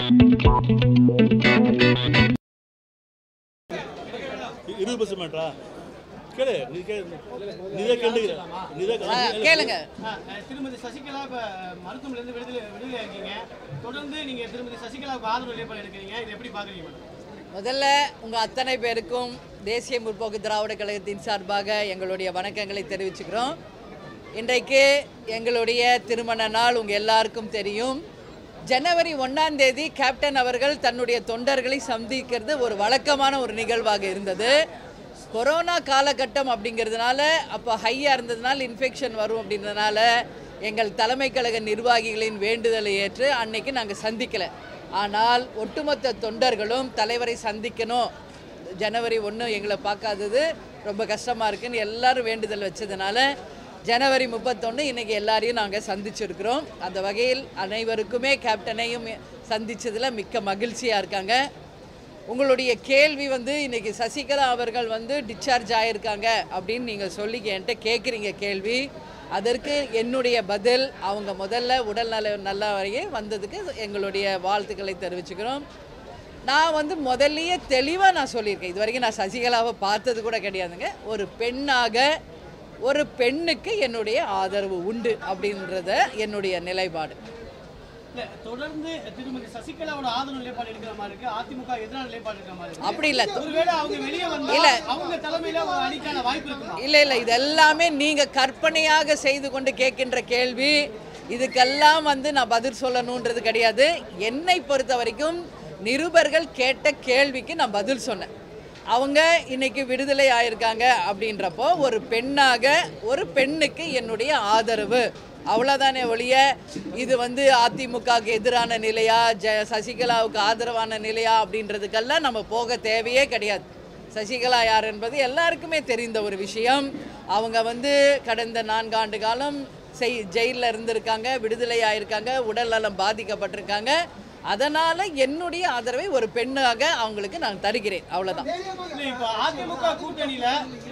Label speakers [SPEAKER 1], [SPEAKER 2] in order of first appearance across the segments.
[SPEAKER 1] இருபது பர்சன்ட் மேட்ரா கேளு நீ கேளு நீதே கேளு நீதே
[SPEAKER 2] ஆ, கேளுங்க
[SPEAKER 3] ஆ, திருமதி சசிகலா இப்போ மருத்துவமனையிலேருந்து விடுதலை விடுதலை இருக்கீங்க தொடர்ந்து நீங்கள் திருமதி சசிகலாவுக்கு ஆதரவு நிலைப்பாடு எடுக்கிறீங்க இது எப்படி பார்க்குறீங்க மேடம்
[SPEAKER 2] முதல்ல உங்கள் அத்தனை பேருக்கும் தேசிய முற்போக்கு திராவிட கழகத்தின் சார்பாக எங்களுடைய வணக்கங்களை தெரிவிச்சுக்கிறோம் இன்றைக்கு எங்களுடைய திருமண நாள் உங்கள் எல்லாருக்கும் தெரியும் ஜனவரி ஒன்றாம் தேதி கேப்டன் அவர்கள் தன்னுடைய தொண்டர்களை சந்திக்கிறது ஒரு வழக்கமான ஒரு நிகழ்வாக இருந்தது கொரோனா காலகட்டம் அப்படிங்கிறதுனால அப்போ ஹையாக இருந்ததுனால இன்ஃபெக்ஷன் வரும் அப்படின்றதுனால எங்கள் தலைமை கழக நிர்வாகிகளின் வேண்டுதலை ஏற்று அன்னைக்கு நாங்கள் சந்திக்கலை ஆனால் ஒட்டுமொத்த தொண்டர்களும் தலைவரை சந்திக்கணும் ஜனவரி ஒன்று எங்களை பார்க்காதது ரொம்ப கஷ்டமாக இருக்குன்னு எல்லாரும் வேண்டுதல் வச்சதுனால ஜனவரி முப்பத்தொன்று இன்றைக்கி எல்லாரையும் நாங்கள் சந்திச்சிருக்கிறோம் அந்த வகையில் அனைவருக்குமே கேப்டனையும் சந்திச்சதில் மிக்க மகிழ்ச்சியாக இருக்காங்க உங்களுடைய கேள்வி வந்து இன்னைக்கு சசிகலா அவர்கள் வந்து டிஸ்சார்ஜ் ஆயிருக்காங்க அப்படின்னு நீங்கள் சொல்லி என்கிட்ட கேட்குறீங்க கேள்வி அதற்கு என்னுடைய பதில் அவங்க முதல்ல உடல்நல நல்ல வரையே வந்ததுக்கு எங்களுடைய வாழ்த்துக்களை தெரிவிச்சுக்கிறோம் நான் வந்து முதல்லயே தெளிவாக நான் சொல்லியிருக்கேன் இது வரைக்கும் நான் சசிகலாவை பார்த்தது கூட கிடையாதுங்க ஒரு பெண்ணாக ஒரு பெண்ணுக்கு என்னுடைய ஆதரவு உண்டு அப்படின்றத என்னுடைய நிலைப்பாடு
[SPEAKER 3] இல்லை தொடர்ந்து திருமதி சசிகலாவோட ஆதரவு நிலைப்பாடு எடுக்கிற மாதிரி இருக்கு அதிமுக எதிரான நிலைப்பாடு இருக்கிற மாதிரி இருக்கு
[SPEAKER 2] அப்படி இல்லை
[SPEAKER 3] ஒருவேளை அவங்க வெளியே
[SPEAKER 2] இல்ல.
[SPEAKER 3] வந்தா அவங்க தலைமையில ஒரு அணிக்கான வாய்ப்பு இருக்குமா
[SPEAKER 2] இல்லை இல்லை இது எல்லாமே நீங்கள் கற்பனையாக செய்து கொண்டு கேட்கின்ற கேள்வி இதுக்கெல்லாம் வந்து நான் பதில் சொல்லணுன்றது கிடையாது என்னை பொறுத்த வரைக்கும் நிருபர்கள் கேட்ட கேள்விக்கு நான் பதில் சொன்னேன் அவங்க இன்னைக்கு விடுதலை ஆயிருக்காங்க அப்படின்றப்போ ஒரு பெண்ணாக ஒரு பெண்ணுக்கு என்னுடைய ஆதரவு அவ்வளோதானே ஒழிய இது வந்து அதிமுகவுக்கு எதிரான நிலையா ஜ சசிகலாவுக்கு ஆதரவான நிலையா அப்படின்றதுக்கெல்லாம் நம்ம போக தேவையே கிடையாது சசிகலா யார் என்பது எல்லாருக்குமே தெரிந்த ஒரு விஷயம் அவங்க வந்து கடந்த நான்காண்டு காலம் செய் ஜெயிலில் இருந்திருக்காங்க விடுதலை ஆயிருக்காங்க உடல் நலம் பாதிக்கப்பட்டிருக்காங்க அதனால் என்னுடைய ஆதரவை ஒரு பெண்ணாக அவங்களுக்கு நான் தருகிறேன் அவ்வளோதான்
[SPEAKER 3] இல்லை இப்போ அதிமுக கூட்டணியில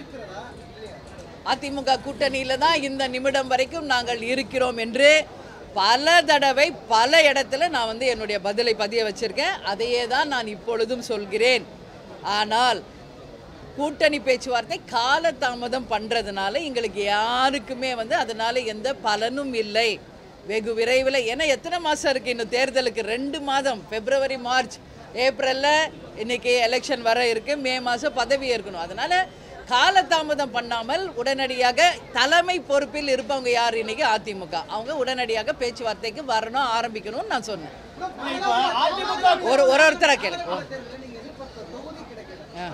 [SPEAKER 2] அதிமுக கூட்டணியில் தான் இந்த நிமிடம் வரைக்கும் நாங்கள் இருக்கிறோம் என்று பல தடவை பல இடத்துல நான் வந்து என்னுடைய பதிலை பதிய வச்சிருக்கேன் அதையே தான் நான் இப்பொழுதும் சொல்கிறேன் ஆனால் கூட்டணி பேச்சுவார்த்தை காலதாமதம் பண்ணுறதுனால எங்களுக்கு யாருக்குமே வந்து அதனால எந்த பலனும் இல்லை வெகு விரைவில் ஏன்னா எத்தனை மாதம் இருக்குது இன்னும் தேர்தலுக்கு ரெண்டு மாதம் பிப்ரவரி மார்ச் ஏப்ரலில் இன்னைக்கு எலெக்ஷன் வர இருக்குது மே மாதம் பதவி இருக்கணும் அதனால் காலதாமதம் பண்ணாமல் உடனடியாக தலைமை பொறுப்பில் இருப்பவங்க யார் இன்னைக்கு அதிமுக அவங்க உடனடியாக பேச்சுவார்த்தைக்கு வரணும் ஆரம்பிக்கணும்னு நான் சொன்னேன்
[SPEAKER 3] இப்போ அதிமுக
[SPEAKER 2] ஒரு ஒரு ஒருத்தராக கேளுங்க ஆ.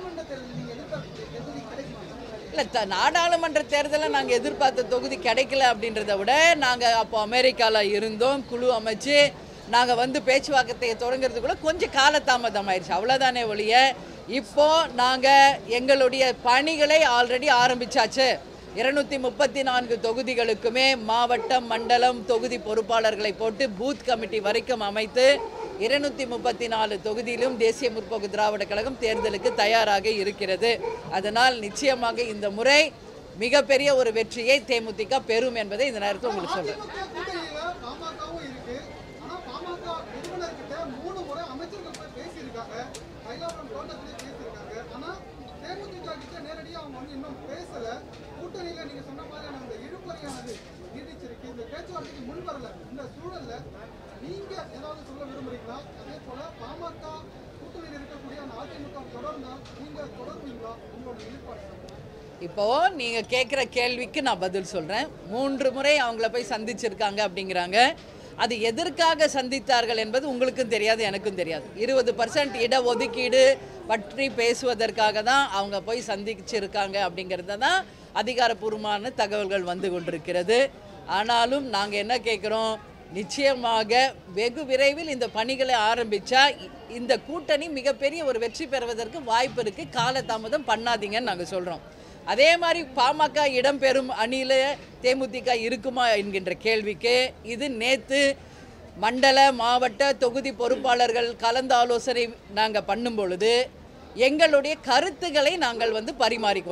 [SPEAKER 2] இல்லை த நாடாளுமன்ற தேர்தலில் நாங்கள் எதிர்பார்த்த தொகுதி கிடைக்கல அப்படின்றத விட நாங்கள் அப்போ அமெரிக்காவில் இருந்தோம் குழு அமைச்சு நாங்கள் வந்து பேச்சுவார்த்தையை தொடங்குறதுக்குள்ள கொஞ்சம் காலதாமதம் ஆயிடுச்சு அவ்வளோதானே ஒழிய இப்போ நாங்கள் எங்களுடைய பணிகளை ஆல்ரெடி ஆரம்பிச்சாச்சு இருநூத்தி முப்பத்தி நான்கு தொகுதிகளுக்குமே மாவட்டம் மண்டலம் தொகுதி பொறுப்பாளர்களை போட்டு பூத் கமிட்டி வரைக்கும் அமைத்து இருநூத்தி முப்பத்தி நாலு தொகுதியிலும் தேசிய முற்போக்கு திராவிட கழகம் தேர்தலுக்கு தயாராக இருக்கிறது அதனால் நிச்சயமாக இந்த முறை மிகப்பெரிய ஒரு வெற்றியை தேமுதிக பெறும் என்பதை இந்த நேரத்தில் உங்களுக்கு சொல்றேன்
[SPEAKER 4] கூட்டணியில பாமகவும் இருக்கு ஆனா பாமக நிறுவனர்கிட்ட மூணு முறை அமைச்சர்கள் போய் பேசியிருக்காங்க மயிலாப்புரம் தோட்டத்திலே பேசியிருக்காங்க ஆனா தேமுதிக கிட்ட நேரடியா அவங்க வந்து இன்னும் பேசல கூட்டணியில நீங்க சொன்ன மாதிரியான அந்த இழுபறியானது நீடிச்சிருக்கு இந்த பேச்சுவார்த்தைக்கு முன் வரல இந்த சூழல்ல நீங்க ஏதாவது சொல்ல விரும்புறீங்களா அதே போல பாமக கூட்டணியில் இருக்கக்கூடிய அந்த அதிமுக தொடர்ந்தா நீங்க தொடர்வீங்களா உங்களோட ஈடுபாடு
[SPEAKER 2] இப்போ நீங்கள் கேட்குற கேள்விக்கு நான் பதில் சொல்கிறேன் மூன்று முறை அவங்கள போய் சந்திச்சிருக்காங்க அப்படிங்கிறாங்க அது எதற்காக சந்தித்தார்கள் என்பது உங்களுக்கும் தெரியாது எனக்கும் தெரியாது இருபது பர்சன்ட் இடஒதுக்கீடு பற்றி பேசுவதற்காக தான் அவங்க போய் சந்திச்சிருக்காங்க அப்படிங்கிறத தான் அதிகாரப்பூர்வமான தகவல்கள் வந்து கொண்டிருக்கிறது ஆனாலும் நாங்கள் என்ன கேட்குறோம் நிச்சயமாக வெகு விரைவில் இந்த பணிகளை ஆரம்பித்தா இந்த கூட்டணி மிகப்பெரிய ஒரு வெற்றி பெறுவதற்கு வாய்ப்பு இருக்குது காலதாமதம் பண்ணாதீங்கன்னு நாங்கள் சொல்கிறோம் அதே மாதிரி பாமக இடம்பெறும் அணியில் தேமுதிக இருக்குமா என்கின்ற கேள்விக்கு இது நேற்று மண்டல மாவட்ட தொகுதி பொறுப்பாளர்கள் கலந்து ஆலோசனை நாங்கள் பண்ணும் பொழுது எங்களுடைய கருத்துக்களை நாங்கள் வந்து பரிமாறிக்கொண்டோம்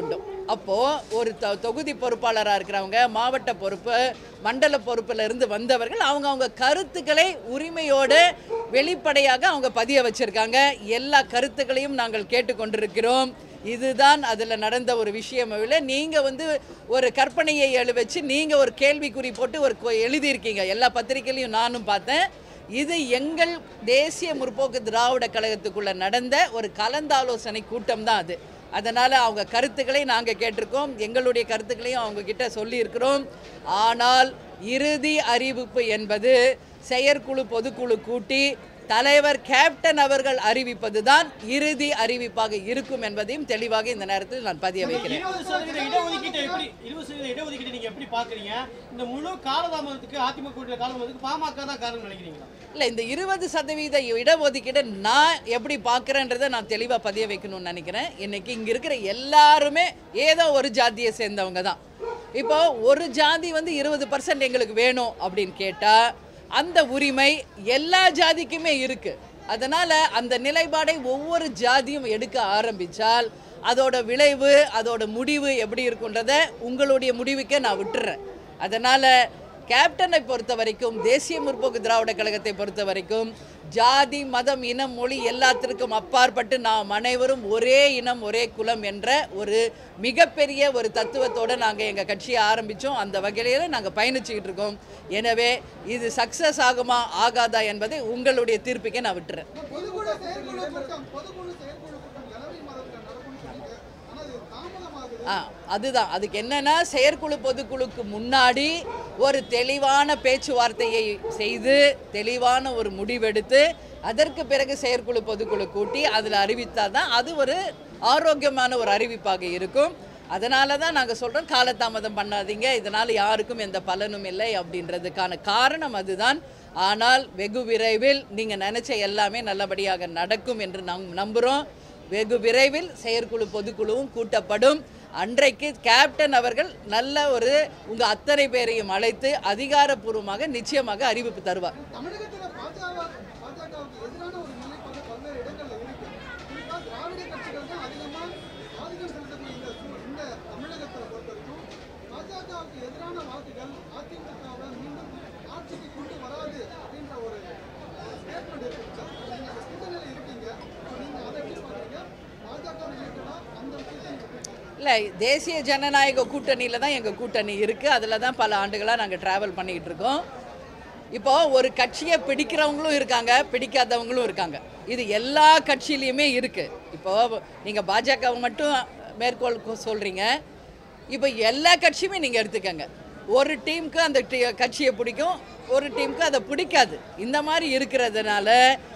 [SPEAKER 2] அப்போது ஒரு தொ தொகுதி பொறுப்பாளராக இருக்கிறவங்க மாவட்ட பொறுப்பு மண்டல பொறுப்பில் இருந்து வந்தவர்கள் அவங்க அவங்க கருத்துக்களை உரிமையோடு வெளிப்படையாக அவங்க பதிய வச்சிருக்காங்க எல்லா கருத்துக்களையும் நாங்கள் கேட்டுக்கொண்டிருக்கிறோம் இதுதான் அதில் நடந்த ஒரு விஷயம் இல்லை நீங்கள் வந்து ஒரு கற்பனையை எழு வச்சு நீங்கள் ஒரு கேள்விக்குறி போட்டு ஒரு கொ- எழுதியிருக்கீங்க எல்லா பத்திரிக்கையிலையும் நானும் பார்த்தேன் இது எங்கள் தேசிய முற்போக்கு திராவிட கழகத்துக்குள்ள நடந்த ஒரு கலந்தாலோசனை கூட்டம் தான் அது அதனால் அவங்க கருத்துக்களை நாங்கள் கேட்டிருக்கோம் எங்களுடைய கருத்துக்களையும் அவங்க கிட்ட சொல்லியிருக்கிறோம் ஆனால் இறுதி அறிவிப்பு என்பது செயற்குழு பொதுக்குழு கூட்டி தலைவர் கேப்டன் அவர்கள் அறிவிப்பது தான் இறுதி அறிவிப்பாக இருக்கும் என்பதையும் தெளிவாக இந்த நேரத்தில் நான் பதிய வைக்கிறேன்
[SPEAKER 3] இருபது சதவீத இடஒதுக்கீட்டை எப்படி இருபது சதவீத இடஒதுக்கீட்டை நீங்க எப்படி பாக்குறீங்க இந்த முழு காலதாமதத்துக்கு அதிமுக கூட்டணி காலதாமதத்துக்கு பாமக தான் காரணம் நினைக்கிறீங்களா
[SPEAKER 2] இல்லை இந்த இருபது சதவீத இடஒதுக்கீடு நான் எப்படி பார்க்குறேன்றதை நான் தெளிவாக பதிய வைக்கணும்னு நினைக்கிறேன் இன்னைக்கு இங்கே இருக்கிற எல்லாருமே ஏதோ ஒரு ஜாதியை சேர்ந்தவங்க தான் இப்போ ஒரு ஜாதி வந்து இருபது பர்சன்ட் எங்களுக்கு வேணும் அப்படின்னு கேட்டால் அந்த உரிமை எல்லா ஜாதிக்குமே இருக்கு அதனால அந்த நிலைப்பாடை ஒவ்வொரு ஜாதியும் எடுக்க ஆரம்பிச்சால் அதோட விளைவு அதோட முடிவு எப்படி இருக்குன்றத உங்களுடைய முடிவுக்கே நான் விட்டுறேன் அதனால கேப்டனை பொறுத்த வரைக்கும் தேசிய முற்போக்கு திராவிட கழகத்தை பொறுத்த வரைக்கும் ஜாதி மதம் இனம் மொழி எல்லாத்திற்கும் அப்பாற்பட்டு நாம் அனைவரும் ஒரே இனம் ஒரே குலம் என்ற ஒரு மிகப்பெரிய ஒரு தத்துவத்தோடு நாங்கள் எங்கள் கட்சியை ஆரம்பித்தோம் அந்த வகையில நாங்கள் பயணிச்சுக்கிட்டு இருக்கோம் எனவே இது சக்ஸஸ் ஆகுமா ஆகாதா என்பதை உங்களுடைய தீர்ப்புக்கே நான் விட்டுறேன்
[SPEAKER 4] பொதுக்குழு செயற்குழு கூட்டம் பொதுக்குழு செயற்குழு கூட்டம் ஜனவரி மாதத்துல நடக்கும்னு சொன்னீங்க ஆனா அது தாமதமாகுது
[SPEAKER 2] ஆ அதுதான் அதுக்கு என்னன்னா செயற்குழு பொதுக்குழுக்கு முன்னாடி ஒரு தெளிவான பேச்சுவார்த்தையை செய்து தெளிவான ஒரு முடிவெடுத்து அதற்கு பிறகு செயற்குழு பொதுக்குழு கூட்டி அதில் அறிவித்தால் தான் அது ஒரு ஆரோக்கியமான ஒரு அறிவிப்பாக இருக்கும் அதனால தான் நாங்கள் சொல்கிறோம் காலதாமதம் பண்ணாதீங்க இதனால் யாருக்கும் எந்த பலனும் இல்லை அப்படின்றதுக்கான காரணம் அதுதான் ஆனால் வெகு விரைவில் நீங்கள் நினச்ச எல்லாமே நல்லபடியாக நடக்கும் என்று நம் நம்புகிறோம் வெகு விரைவில் செயற்குழு பொதுக்குழுவும் கூட்டப்படும் அன்றைக்கு கேப்டன் அவர்கள் நல்ல ஒரு உங்க அத்தனை பேரையும் அழைத்து அதிகாரப்பூர்வமாக நிச்சயமாக அறிவிப்பு தருவார்
[SPEAKER 4] தமிழகத்துல பாஜக பாஜகவுக்கு எதிரான ஒரு நிலைப்பாடு பல்வேறு இடங்கள்ல இருக்கு குறிப்பா திராவிட கட்சிகள் தான் அதிகமா ஆதிக்கம் செலுத்தக்கூடிய இந்த சூழ்- இந்த தமிழகத்துல பொறுத்த வரைக்கும் பாஜகவுக்கு எதிரான வாக்குகள் அதிமுகவை மீண்டும் ஆட்சிக்கு கொண்டு வராது அப்படின்ற ஒரு ஸ்டேட்மெண்ட் இருக்கு சார் நீங்க அந்த கூட்டணியில இருக்கீங்க So நீங்க அதை எப்படி பாக்குறீங்க பாஜக ரிலேட்டடா அந்த விஷயத்தை நீங்க எப்படி பாக்குறீங்க
[SPEAKER 2] இல்லை தேசிய ஜனநாயக கூட்டணியில் தான் எங்கள் கூட்டணி இருக்குது அதில் தான் பல ஆண்டுகளாக நாங்கள் ட்ராவல் பண்ணிக்கிட்டு இருக்கோம் இப்போ ஒரு கட்சியை பிடிக்கிறவங்களும் இருக்காங்க பிடிக்காதவங்களும் இருக்காங்க இது எல்லா கட்சியிலையுமே இருக்குது இப்போ நீங்கள் பாஜக மட்டும் மேற்கோள் கொ- சொல்றீங்க இப்போ எல்லா கட்சியுமே நீங்கள் எடுத்துக்கங்க ஒரு டீமுக்கு அந்த டி- கட்சியை பிடிக்கும் ஒரு டீமுக்கு அதை பிடிக்காது இந்த மாதிரி இருக்கிறதுனால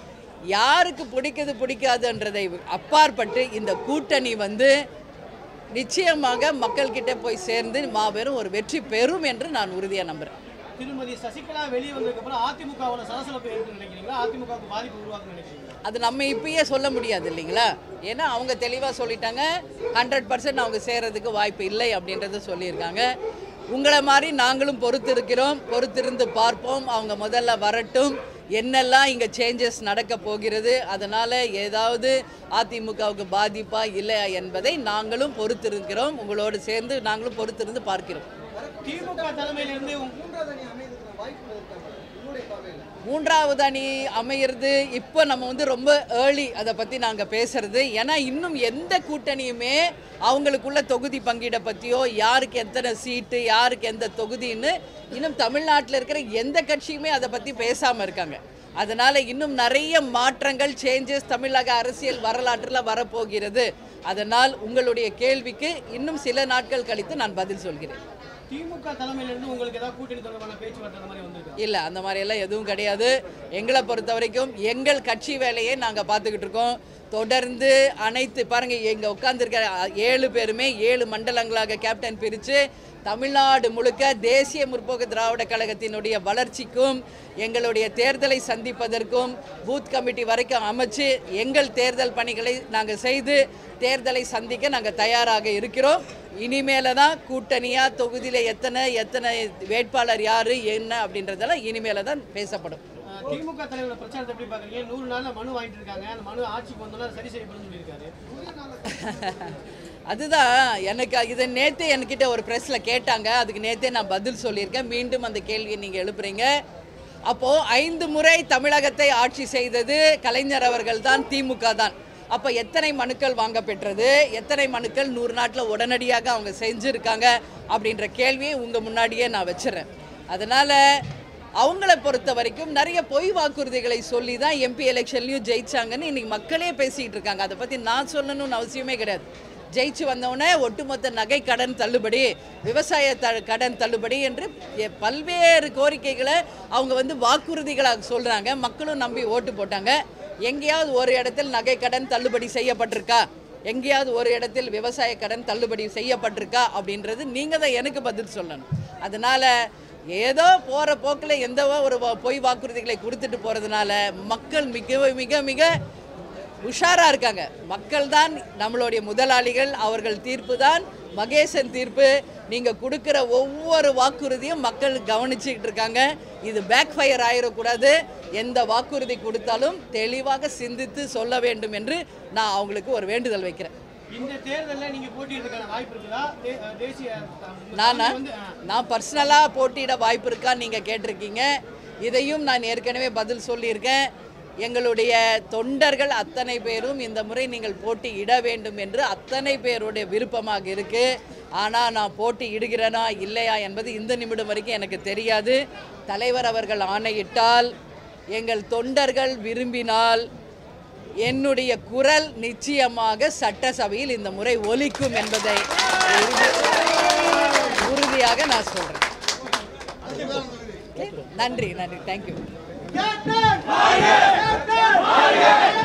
[SPEAKER 2] யாருக்கு பிடிக்குது பிடிக்காதுன்றதை அப்பாற்பட்டு இந்த கூட்டணி வந்து நிச்சயமாக மக்கள்கிட்ட போய் சேர்ந்து மாபெரும் ஒரு வெற்றி பெறும் என்று நான் உறுதியாக நம்புகிறேன்
[SPEAKER 3] திருமதி சசிகலா வெளியே வந்ததுக்கு அப்புறம் அதிமுகவோட சலசலப்பு இருக்குன்னு நினைக்கிறீங்களா அதிமுகவுக்கு பாதிப்பு உருவாக்குன்னு நினைக்கிறீங்களா
[SPEAKER 2] அது நம்ம இப்பயே சொல்ல முடியாது இல்லைங்களா ஏன்னா அவங்க தெளிவாக சொல்லிட்டாங்க ஹண்ட்ரட் பர்சன்ட் அவங்க சேர்றதுக்கு வாய்ப்பு இல்லை அப்படின்றத சொல்லியிருக்காங்க உங்களை மாதிரி நாங்களும் பொறுத்திருக்கிறோம் பொறுத்திருந்து பார்ப்போம் அவங்க முதல்ல வரட்டும் என்னெல்லாம் இங்கே சேஞ்சஸ் நடக்க போகிறது அதனால் ஏதாவது அதிமுகவுக்கு பாதிப்பா இல்லையா என்பதை நாங்களும் பொறுத்திருக்கிறோம் உங்களோடு சேர்ந்து நாங்களும் பொறுத்திருந்து பார்க்கிறோம்
[SPEAKER 3] திமுக தலைமையிலிருந்து உங்க-
[SPEAKER 2] மூன்றாவது அணி அமையிறது இப்போ நம்ம வந்து ரொம்ப ஏர்லி அதை பற்றி நாங்கள் பேசுறது ஏன்னா இன்னும் எந்த கூட்டணியுமே அவங்களுக்குள்ள தொகுதி பங்கீடை பற்றியோ யாருக்கு எத்தனை சீட்டு யாருக்கு எந்த தொகுதின்னு இன்னும் தமிழ்நாட்டில் இருக்கிற எந்த கட்சியுமே அதை பற்றி பேசாமல் இருக்காங்க அதனால் இன்னும் நிறைய மாற்றங்கள் சேஞ்சஸ் தமிழக அரசியல் வரலாற்றில் வரப்போகிறது அதனால் உங்களுடைய கேள்விக்கு இன்னும் சில நாட்கள் கழித்து நான் பதில் சொல்கிறேன்
[SPEAKER 3] திமுக தலைமையிலிருந்து உங்களுக்கு ஏதாவது கூட்டணி தொடர்பான பேச்சுவார்த்தை அந்த மாதிரி வந்திருக்கா
[SPEAKER 2] இல்லை அந்த மாதிரியெல்லாம் எதுவும் கிடையாது எங்களை பொறுத்த வரைக்கும் எங்கள் கட்சி வேலையை நாங்கள் பார்த்துக்கிட்டு இருக்கோம் தொடர்ந்து அனைத்து பாருங்கள் எங்கே உட்காந்துருக்க ஏழு பேருமே ஏழு மண்டலங்களாக கேப்டன் பிரித்து தமிழ்நாடு முழுக்க தேசிய முற்போக்கு திராவிட கழகத்தினுடைய வளர்ச்சிக்கும் எங்களுடைய தேர்தலை சந்திப்பதற்கும் பூத் கமிட்டி வரைக்கும் அமைச்சு எங்கள் தேர்தல் பணிகளை நாங்கள் செய்து தேர்தலை சந்திக்க நாங்கள் தயாராக இருக்கிறோம் இனிமேல தான் கூட்டணியாக தொகுதியில் எத்தனை எத்தனை வேட்பாளர் யார் என்ன அப்படின்றதெல்லாம் இனிமேல தான் பேசப்படும்
[SPEAKER 3] அஹ் திமுக தலைவரோட பிரச்சாரத்தை எப்படி பாக்குறீங்க நூறு நாள்ல மனு வாங்கிட்டு இருக்காங்க அந்த மனு ஆட்சிக்கு வந்தோம்னா அது சரி செய்யப்படும் சொல்லியிருக்காரு
[SPEAKER 2] அதுதான் எனக்கு இதை நேற்றே என்கிட்ட ஒரு ப்ரெஸ்ஸில் கேட்டாங்க அதுக்கு நேற்றே நான் பதில் சொல்லியிருக்கேன் மீண்டும் அந்த கேள்வியை நீங்கள் எழுப்புறீங்க அப்போது ஐந்து முறை தமிழகத்தை ஆட்சி செய்தது கலைஞர் அவர்கள் தான் திமுக தான் அப்போ எத்தனை மனுக்கள் வாங்க பெற்றது எத்தனை மனுக்கள் நூறு நாட்டில் உடனடியாக அவங்க செஞ்சுருக்காங்க அப்படின்ற கேள்வியை உங்கள் முன்னாடியே நான் வச்சிடறேன் அதனால் அவங்கள பொறுத்த வரைக்கும் நிறைய பொய் வாக்குறுதிகளை சொல்லி தான் எம்பி எலெக்ஷன்லையும் ஜெயிச்சாங்கன்னு இன்னைக்கு மக்களே பேசிகிட்டு இருக்காங்க அதை பற்றி நான் சொல்லணும்னு அவசியமே கிடையாது ஜெயிச்சு வந்தவுடனே ஒட்டுமொத்த நகை கடன் தள்ளுபடி விவசாய த கடன் தள்ளுபடி என்று எ- பல்வேறு கோரிக்கைகளை அவங்க வந்து வாக்குறுதிகளாக சொல்கிறாங்க மக்களும் நம்பி ஓட்டு போட்டாங்க எங்கேயாவது ஒரு இடத்தில் நகை கடன் தள்ளுபடி செய்யப்பட்டிருக்கா எங்கேயாவது ஒரு இடத்தில் விவசாய கடன் தள்ளுபடி செய்யப்பட்டிருக்கா அப்படின்றது நீங்கள் தான் எனக்கு பதில் சொல்லணும் அதனால் ஏதோ போகிற போக்கில் எந்த ஒரு வா- பொய் வாக்குறுதிகளை கொடுத்துட்டு போகிறதுனால மக்கள் மிக மிக மிக உஷாராக இருக்காங்க மக்கள் தான் நம்மளுடைய முதலாளிகள் அவர்கள் தீர்ப்பு தான் மகேசன் தீர்ப்பு நீங்கள் கொடுக்குற ஒவ்வொரு வாக்குறுதியும் மக்கள் கவனிச்சுக்கிட்டு இருக்காங்க இது பேக் ஃபயர் ஆயிடக்கூடாது எந்த வாக்குறுதி கொடுத்தாலும் தெளிவாக சிந்தித்து சொல்ல வேண்டும் என்று நான் அவங்களுக்கு ஒரு வேண்டுதல் வைக்கிறேன்
[SPEAKER 3] இந்த தேர்தலில் நீங்க போட்டியிடுறதுக்கான வாய்ப்பு இருக்குதா தே- அஹ் தேசிய அஹ்,
[SPEAKER 2] நானா
[SPEAKER 3] வந்து அஹ்,
[SPEAKER 2] நான் பர்சனலாக போட்டியிட வாய்ப்பு இருக்கான்னு நீங்கள் கேட்டிருக்கீங்க இதையும் நான் ஏற்கனவே பதில் சொல்லியிருக்கேன் எங்களுடைய தொண்டர்கள் அத்தனை பேரும் இந்த முறை நீங்கள் போட்டி இட வேண்டும் என்று அத்தனை பேருடைய விருப்பமாக இருக்கு ஆனால் நான் போட்டி இடுகிறேனா இல்லையா என்பது இந்த நிமிடம் வரைக்கும் எனக்கு தெரியாது தலைவர் அவர்கள் ஆணையிட்டால் எங்கள் தொண்டர்கள் விரும்பினால் என்னுடைய குரல் நிச்சயமாக சட்டசபையில் இந்த முறை ஒலிக்கும் என்பதை உறுதி- உறுதியாக நான் சொல்றேன் நன்றி நன்றி தேங்க்யூ
[SPEAKER 3] கேப்டன்! கேப்டன்!